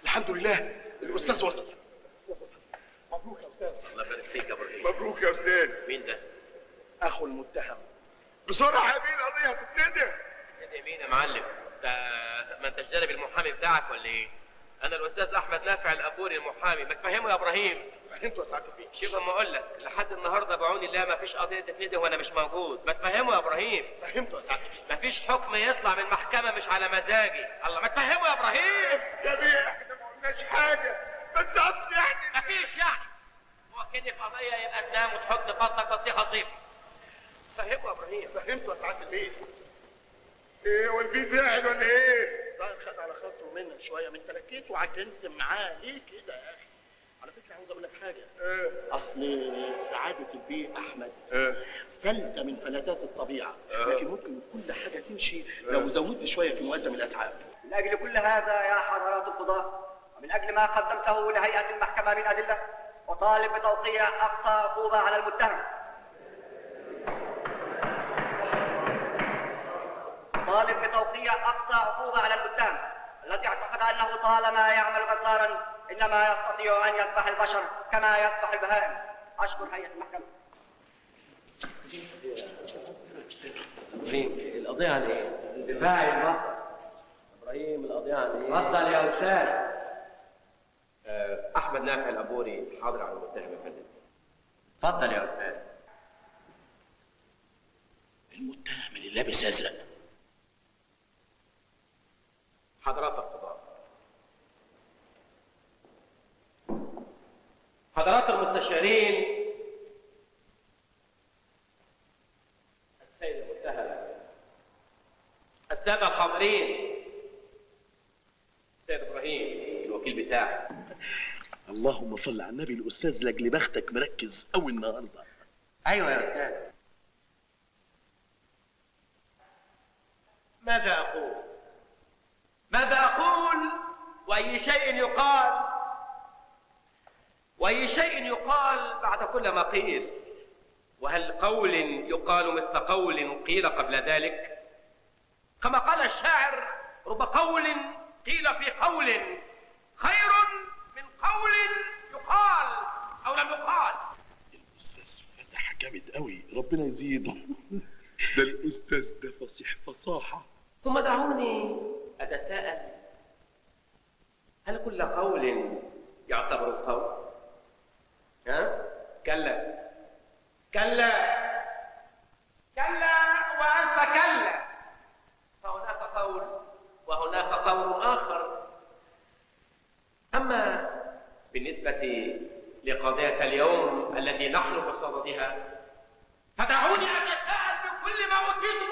الحمد لله الاستاذ وصل مبروك يا استاذ الله يبارك فيك يا ابراهيم مبروك يا استاذ مين ده؟ اخو المتهم بسرعه يا بيه القضيه هتبتدي ده مين يا معلم؟ ده ما انتش جانب المحامي بتاعك ولا ايه؟ انا الاستاذ احمد نافع الابوري المحامي ما تفهمه يا ابراهيم فهمت يا سعاده البيه شوف اما اقول لك لحد النهارده بعون الله ما فيش قضيه تفيده وانا مش موجود ما تفهمه يا ابراهيم فهمت يا سعاده البيه ما فيش حكم يطلع من محكمه مش على مزاجي الله ما تفهمه يا ابراهيم يا بيه احنا ما قلناش حاجه بس اصل يعني ما فيش يعني هو كده في قضيه يبقى تنام وتحط بطنك بطيخه صيف فهمه يا ابراهيم فهمت يا سعاده البيه ايه والبيه زعل ولا ايه؟ زعل خد على خاطره منك شويه من تلكيت وعجنت معاه ليه كده يا اخي؟ على فكره عاوز اقول لك حاجه ايه اصل سعاده البيه احمد ايه فلتة من فلتات الطبيعه آه. لكن ممكن كل حاجه تمشي لو زودت شويه في مقدم الاتعاب من أجل كل هذا يا حضرات القضاة ومن أجل ما قدمته لهيئة المحكمة من أدلة أطالب بتوقيع أقصى عقوبة على المتهم أطالب بتوقيع أقصى عقوبة على المتهم الذي اعتقد أنه طالما يعمل غزارا إنما يستطيع أن يذبح البشر كما يذبح البهائم أشكر هيئة المحكمة ابراهيم القضيه عن ايه؟ دفاعي المطر ابراهيم القضيه عن ايه؟ تفضل يا أستاذ آه، احمد نافع الابوري حاضر على المتهم يا فندم تفضل يا أستاذ المتهم اللي لابس ازرق حضرات القضاء حضرات المستشارين السيد المتهم السادة الحاضرين السيد إبراهيم الوكيل بتاعي اللهم صل على النبي الاستاذ لاجل بختك مركز قوي النهارده أيوة يا أستاذ ماذا أقول؟ ماذا أقول وأي شيء يقال وأي شيء يقال بعد كل ما قيل وهل قول يقال مثل قول قيل قبل ذلك كما قال الشاعر رب قول قيل في قول خير من قول يقال أو لم يقال الاستاذ فتح جامد قوي ربنا يزيده ده الاستاذ ده فصيح فصاحه ثم دعوني أتساءل هل كل قول يعتبر قول؟ ها؟ كلا كلا كلا وألف كلا فهناك قول وهناك قول آخر أما بالنسبة لقضية اليوم التي نحن بصددها